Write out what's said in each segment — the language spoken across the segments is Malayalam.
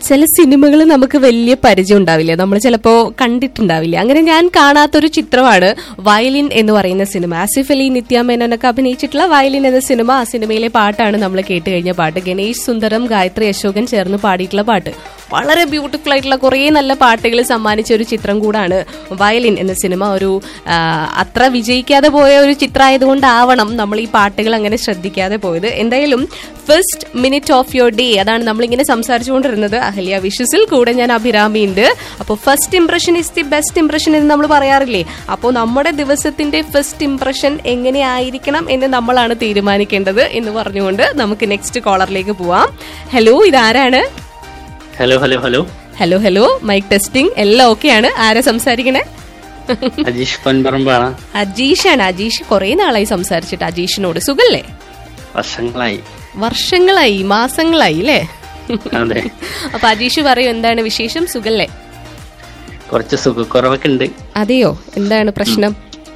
ചില സിനിമകൾ നമുക്ക് വലിയ പരിചയം ഉണ്ടാവില്ല നമ്മൾ ചിലപ്പോ കണ്ടിട്ടുണ്ടാവില്ല അങ്ങനെ ഞാൻ കാണാത്തൊരു ചിത്രമാണ് വയലിൻ എന്ന് പറയുന്ന സിനിമ ആസിഫ് അലി നിത്യ മേനോനൊക്കെ അഭിനയിച്ചിട്ടുള്ള വയലിൻ എന്ന സിനിമ ആ സിനിമയിലെ പാട്ടാണ് നമ്മൾ കേട്ട് കഴിഞ്ഞ പാട്ട് ഗണേഷ് സുന്ദരം ഗായത്രി അശോകൻ ചേർന്ന് പാടിയിട്ടുള്ള പാട്ട് വളരെ ബ്യൂട്ടിഫുൾ ആയിട്ടുള്ള കുറേ നല്ല പാട്ടുകൾ സമ്മാനിച്ച ഒരു ചിത്രം കൂടാണ് വയലിൻ എന്ന സിനിമ ഒരു ആ, അത്ര വിജയിക്കാതെ പോയ ഒരു ചിത്രമായതുകൊണ്ടാവണം നമ്മൾ ഈ പാട്ടുകൾ അങ്ങനെ ശ്രദ്ധിക്കാതെ പോയത് എന്തായാലും first minute of your day അതാണ് നമ്മളിങ്ങനെ സംസാരിച്ചുകൊണ്ടിരുന്നത് അഹല്യ വിഷസിൽ കൂടെ ഞാൻ അഭിരാമി ഉണ്ട് അപ്പോൾ first impression is the best impression എന്ന് നമ്മൾ പറയാറില്ലേ അപ്പോൾ നമ്മുടെ ദിവസത്തിന്റെ ഫസ്റ്റ് ഇംപ്രഷൻ എങ്ങനെയായിരിക്കണം എന്ന് നമ്മളാണ് തീരുമാനിക്കേണ്ടത് എന്ന് പറഞ്ഞുകൊണ്ട് നമുക്ക് നെക്സ്റ്റ് കോളറിലേക്ക് പോവാം ഹലോ ഇതാരാണ് hello hello hello hello hello mike testing എല്ലാം ഓക്കെയാണ് ആരാ സംസാരിക്കണേ അജീഷ് പൊൻപറമ്പാണ് അജീഷാണ് അജീഷ് കുറെ നാളായി സംസാരിച്ചിട്ട് അജീഷിനോട് സുഖല്ലേ വർഷങ്ങളായി വർഷങ്ങളായി മാസങ്ങളായി അല്ലേ അതെ അപ്പൊ അജീഷ് പറയൂ എന്താണ് വിശേഷം സുഖല്ലേ കുറച്ച് സുഖക്കുറവൊക്കെ ഉണ്ട് അതെയോ എന്താണ് പ്രശ്നം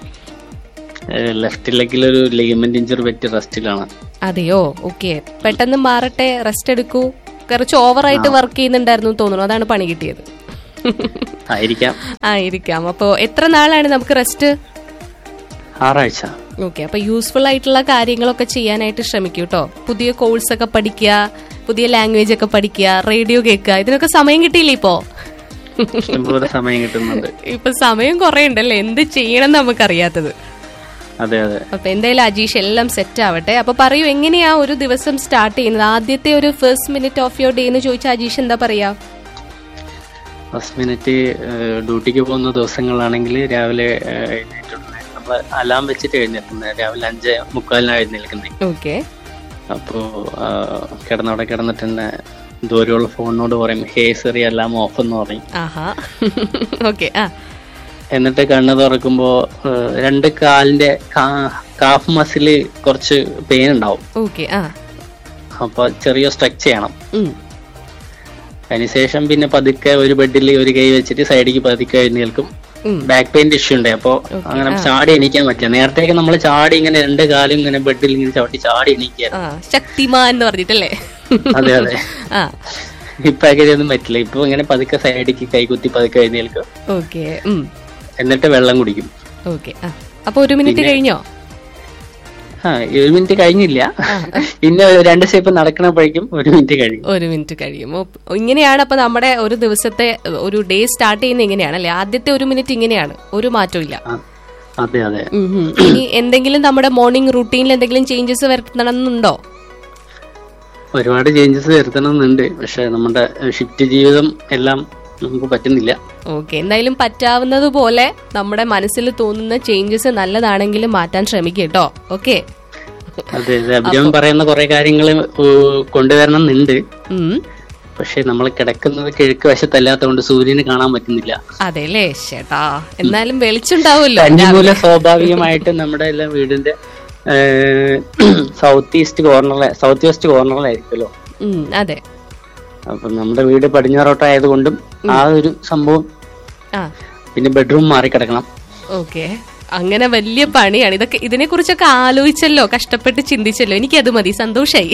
ലെഫ്റ്റ് ലെഗിൽ ഒരു ലിഗമെന്റ് ഇഞ്ചുറി പറ്റി റെസ്റ്റിലാണ് അതെയോ ഓക്കെ പെട്ടെന്ന് മാറട്ടെ റെസ്റ്റ് എടുക്കൂ കുറച്ച് ഓവറായിട്ട് വർക്ക് ചെയ്യുന്നുണ്ടായിരുന്നു എന്ന് തോന്നുന്നു അതാണ് പണി കിട്ടിയത് ആയിരിക്കാം ആയിരിക്കാം അപ്പോ എത്ര നാളാണ് നമുക്ക് റെസ്റ്റ് ആറാഴ്ച ഓക്കെ അപ്പൊ യൂസ്ഫുൾ ആയിട്ടുള്ള കാര്യങ്ങളൊക്കെ ചെയ്യാനായിട്ട് ശ്രമിക്കൂ കേട്ടോ പുതിയ കോഴ്സ് ഒക്കെ പഠിക്കുക പുതിയ ലാംഗ്വേജ് ഒക്കെ പഠിക്കുക റേഡിയോ കേൾക്കുക ഇതിനൊക്കെ സമയം കിട്ടിയില്ലേ ഇപ്പോ ഇഷ്ടംപോലെ സമയം കിട്ടുന്നുണ്ട് ഇപ്പൊ സമയം കുറെ ഉണ്ടല്ലേ എന്ത് ചെയ്യണം നമുക്കറിയാത്തത് അതെ അതെ അപ്പൊ എന്തായാലും അജീഷ് എല്ലാം സെറ്റ് ആവട്ടെ അപ്പൊ പറയൂ എങ്ങനെയാ ഒരു ദിവസം സ്റ്റാർട്ട് ചെയ്യുന്നത് ആദ്യത്തെ ഒരു first minute of your day എന്ന് ചോദിച്ചാൽ അജീഷ് എന്താ പറയാ ഫസ്റ്റ് മിനിറ്റ് ഡ്യൂട്ടിക്ക് പോകുന്ന ദിവസങ്ങളാണെങ്കിൽ രാവിലെ എഴുന്നേറ്റുടനെ നമ്മൾ അലാം വെച്ചിട്ട് എഴുന്നേൽക്കുന്നത് രാവിലെ അഞ്ച് മുക്കാലിനാണ് എഴുന്നേൽക്കുന്നത് ഓക്കെ അപ്പോൾ കിടന്നവിടെ കിടന്നിട്ട് തന്നെ ദൂരെയുള്ള ഫോണിനോട് പറയും ഹേ സെറി എല്ലാം ഓഫ് എന്ന് പറയും ആഹാ ഓക്കെ ആ എന്നിട്ട് കണ്ണ് തുറക്കുമ്പോ ഏഹ്, രണ്ട് കാലിന്റെ കാ- കാഫ് മസില് കുറച്ച് പെയിൻ ഉണ്ടാവും ഓക്കെ ആ അപ്പൊ ചെറിയ സ്ട്രെച്ച് ചെയ്യണം ഉം. അതിനുശേഷം പിന്നെ പതുക്കെ ഒരു ബെഡിൽ ഒരു കൈ വെച്ചിട്ട് സൈഡിലേക്ക് പതുക്കെ എഴുന്നേൽക്കും ഉം. ബാക്ക് പെയിന്റ് ഇഷ്യൂ ഉണ്ട് അപ്പൊ അങ്ങനെ ചാടി എണീക്കാൻ പറ്റില്ല നേരത്തേക്ക് നമ്മൾ ചാടി ഇങ്ങനെ രണ്ട് കാലും ഇങ്ങനെ ബെഡിൽ ഇങ്ങനെ ചവിട്ടി ചാടി എണീക്കുക ആ ശക്തിമാൻ എന്ന് പറഞ്ഞിട്ടല്ലേ അതെ അതെ ആ ഇപ്പൊ അങ്ങനെയൊന്നും പറ്റില്ല ഇപ്പൊ ഇങ്ങനെ പതുക്കെ സൈഡിലേക്ക് കൈകുത്തി പതുക്കെ എഴുന്നേൽക്കും ഓക്കെ എന്നിട്ട് വെള്ളം കുടിക്കും ഓക്കെ ആ അപ്പൊ ഒരു മിനിറ്റ് കഴിഞ്ഞോ ആ ഒരു മിനിറ്റ് കഴിഞ്ഞില്ല പിന്നെ ഒരു രണ്ട് സ്റ്റെപ്പ് നടക്കണപ്പോഴേക്കും ഒരു മിനിറ്റ് കഴിയും ഒരു മിനിറ്റ് കഴിയും ഓ, ഇങ്ങനെയാണ് അപ്പൊ നമ്മുടെ ഒരു ദിവസത്തെ ഒരു ഡേ സ്റ്റാർട്ട് ചെയ്യുന്നത് ഇങ്ങനെയാണ് അല്ലെ ആദ്യത്തെ ഒരു മിനിറ്റ് ഇങ്ങനെയാണ് ഒരു മാറ്റവും ഇല്ല ആ, അതെ അതെ ഉം ഉം. ഇനി എന്തെങ്കിലും നമ്മുടെ മോർണിംഗ് റുട്ടീനിൽ എന്തെങ്കിലും ചേഞ്ചസ് വരുത്തണമെന്നുണ്ടോ ഒരുപാട് ചേഞ്ചസ് വരുത്തണമെന്നുണ്ട് പക്ഷെ നമ്മുടെ ഷിഫ്റ്റ് ജീവിതം എല്ലാം നമുക്ക് പറ്റുന്നില്ല ഓക്കെ എന്തായാലും പറ്റാവുന്നത് പോലെ നമ്മുടെ മനസ്സിൽ തോന്നുന്ന ചേഞ്ചസ് നല്ലതാണെങ്കിലും മാറ്റാൻ ശ്രമിക്കുക കേട്ടോ ഓക്കെ അതെ അതെ അഭിരാമൻ പറയുന്ന കുറെ കാര്യങ്ങൾ കൊണ്ടുവരണം എന്നുണ്ട് പക്ഷെ നമ്മൾ കിടക്കുന്നത് കിഴക്ക് വശത്തല്ലാത്തതുകൊണ്ട് സൂര്യന് കാണാൻ പറ്റുന്നില്ല അതെ അല്ലേ ചേട്ടാ എന്നാലും വെളിച്ചുണ്ടാവുമല്ലോ കന്നിമൂല സ്വാഭാവികമായിട്ട് നമ്മുടെ എല്ലാം വീടിന്റെ സൗത്ത് ഈസ്റ്റ് കോർണറിലെ സൗത്ത് വെസ്റ്റ് കോർണറിലായിരിക്കുമല്ലോ ഉം, അതെ അപ്പൊ നമ്മുടെ വീട് പടിഞ്ഞാറോട്ടായതുകൊണ്ടും ആ ഒരു സംഭവം ആ പിന്നെ ബെഡ്റൂം മാറി കിടക്കണം ഓക്കെ അങ്ങനെ വലിയ പണിയാണ് ഇതൊക്കെ ഇതിനെ കുറിച്ചൊക്കെ ആലോചിച്ചല്ലോ കഷ്ടപ്പെട്ട് ചിന്തിച്ചല്ലോ എനിക്കത് മതി സന്തോഷായി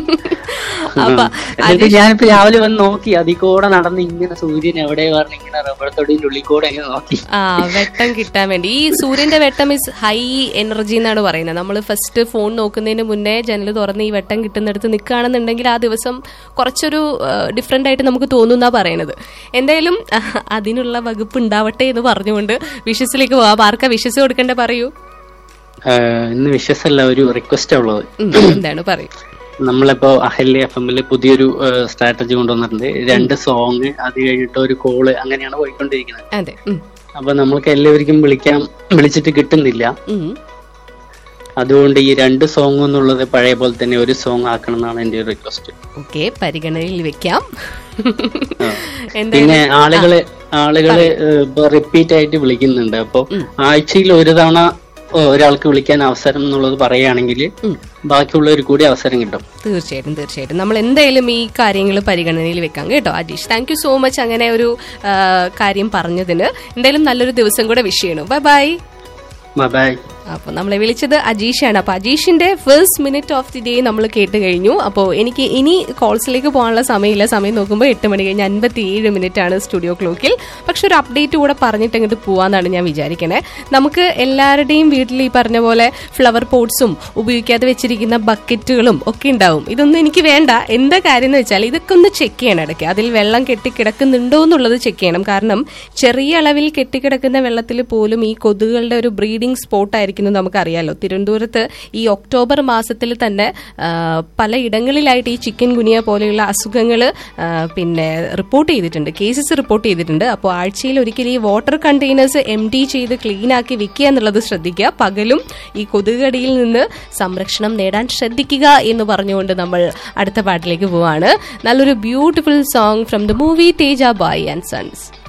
അപ്പൊ എന്നിട്ട് ഞാനിപ്പോ രാവിലെ വന്ന് നോക്കി അതിൽ കൂടെ നടന്ന് ഇങ്ങനെ സൂര്യൻ എവിടെ പറഞ്ഞ് ഇങ്ങനെ റബ്ബർ തൊടിന്റെ ഉള്ളിൽ കൂടെ ഇങ്ങനെ നോക്കി ആ വെട്ടം കിട്ടാൻ വേണ്ടി ഈ സൂര്യന്റെ വെട്ടം ഇസ് ഹൈ എനർജി എന്നാണ് പറയുന്നത് നമ്മൾ ഫസ്റ്റ് ഫോൺ നോക്കുന്നതിന് മുന്നേ ജനൽ തുറന്ന് ഈ വെട്ടം കിട്ടുന്നിടത്ത് നിൽക്കുകയാണെന്നുണ്ടെങ്കിൽ ആ ദിവസം കുറച്ചൊരു ഡിഫറെന്റ് ആയിട്ട് നമുക്ക് തോന്നുന്നാ പറയണത് എന്തായാലും അഹ്, അതിനുള്ള വകുപ്പ് ഉണ്ടാവട്ടെ എന്ന് പറഞ്ഞുകൊണ്ട് വിഷസിലേക്ക് പോവാം ആർക്കാ വിഷസ് കൊടുക്കണ്ടേ പറയൂ ആഹ് ഇന്ന് വിശ്വസല്ല ഒരു റിക്വസ്റ്റ് ഉള്ളത് ഉം, എന്താണ് പറയൂ നമ്മളിപ്പോ അഹല്യ എഫ് എമ്മിൽ പുതിയൊരു സ്ട്രാറ്റജി കൊണ്ടുവന്നിട്ടുണ്ട് രണ്ട് സോങ് അത് കഴിഞ്ഞിട്ട് ഒരു കോള് അങ്ങനെയാണ് പോയിക്കൊണ്ടിരിക്കുന്നത് അതെ ഉം, അപ്പൊ നമ്മൾക്ക് എല്ലാവർക്കും വിളിക്കാൻ വിളിച്ചിട്ട് കിട്ടുന്നില്ല ഉം. അതുകൊണ്ട് ഈ രണ്ട് സോങ് എന്നുള്ളത് പഴയ പോലെ തന്നെ ഒരു സോങ് ആക്കണം എന്നാണ് എന്റെ ഒരു റിക്വസ്റ്റ് ഓക്കെ പരിഗണനയിൽ വെക്കാം എന്തായാലും പിന്നെ ആളുകള് ആളുകള് ഏഹ്, ഇപ്പൊ റിപ്പീറ്റ് ആയിട്ട് വിളിക്കുന്നുണ്ട് അപ്പൊ ആഴ്ചയിൽ ഒരു തവണ ഏഹ്, ഒരാൾക്ക് വിളിക്കാൻ അവസരം എന്നുള്ളത് പറയുകയാണെങ്കിൽ ബാക്കിയുള്ളവർ കൂടി അവസരം കിട്ടും തീർച്ചയായിട്ടും തീർച്ചയായിട്ടും നമ്മൾ എന്തായാലും ഈ കാര്യങ്ങൾ പരിഗണനയിൽ വെക്കാം കേട്ടോ Ajeesh thank you so much അങ്ങനെ ഒരു ആ, കാര്യം പറഞ്ഞതിന് എന്തായാലും നല്ലൊരു ദിവസം കൂടെ വിഷ് ചെയ്യണു ബൈ ബൈ ബൈ അപ്പൊ നമ്മളെ വിളിച്ചത് അജീഷാണ് അപ്പൊ അജീഷിന്റെ first minute of the day നമ്മൾ കേട്ട് കഴിഞ്ഞു അപ്പോൾ എനിക്ക് ഇനി കോൾസിലേക്ക് പോകാനുള്ള സമയമില്ല സമയം നോക്കുമ്പോൾ എട്ട് മണി കഴിഞ്ഞ് അൻപത്തി ഏഴ് മിനിറ്റ് ആണ് സ്റ്റുഡിയോ ക്ലോക്കിൽ പക്ഷെ ഒരു അപ്ഡേറ്റ് കൂടെ പറഞ്ഞിട്ട് അങ്ങോട്ട് പോവാന്നാണ് ഞാൻ വിചാരിക്കണേ നമുക്ക് എല്ലാവരുടെയും വീട്ടിൽ ഈ പറഞ്ഞ പോലെ ഫ്ലവർ പോട്ട്സും ഉപയോഗിക്കാതെ വെച്ചിരിക്കുന്ന ബക്കറ്റുകളും ഒക്കെ ഉണ്ടാവും ഇതൊന്നും എനിക്ക് വേണ്ട എന്താ കാര്യം എന്ന് വെച്ചാൽ ഇതൊക്കെ ഒന്ന് ചെക്ക് ചെയ്യണം ഇടയ്ക്ക് അതിൽ വെള്ളം കെട്ടിക്കിടക്കുന്നുണ്ടോ എന്നുള്ളത് ചെക്ക് ചെയ്യണം കാരണം ചെറിയ അളവിൽ കെട്ടിക്കിടക്കുന്ന വെള്ളത്തിൽ പോലും ഈ കൊതുകുകളുടെ ഒരു ബ്രീഡിംഗ് സ്പോട്ട് ആയിരിക്കും നമുക്കറിയാലോ തിരുവനന്തപുരത്ത് ഈ ഒക്ടോബർ മാസത്തിൽ തന്നെ ആ, പലയിടങ്ങളിലായിട്ട് ഈ ചിക്കൻ ഗുനിയ പോലെയുള്ള അസുഖങ്ങൾ പിന്നെ റിപ്പോർട്ട് ചെയ്തിട്ടുണ്ട് കേസസ് റിപ്പോർട്ട് ചെയ്തിട്ടുണ്ട് അപ്പോൾ ആഴ്ചയിൽ ഒരിക്കലും ഈ വാട്ടർ കണ്ടെയ്നേഴ്സ് എം ഡി ചെയ്ത് ക്ലീൻ ആക്കി വെക്കുക എന്നുള്ളത് ശ്രദ്ധിക്കുക പകലും ഈ കൊതുകടിയിൽ നിന്ന് സംരക്ഷണം നേടാൻ ശ്രദ്ധിക്കുക എന്ന് പറഞ്ഞുകൊണ്ട് നമ്മൾ അടുത്ത പാട്ടിലേക്ക് പോവാണ് നല്ലൊരു beautiful song from the movie Teja Bhai and sons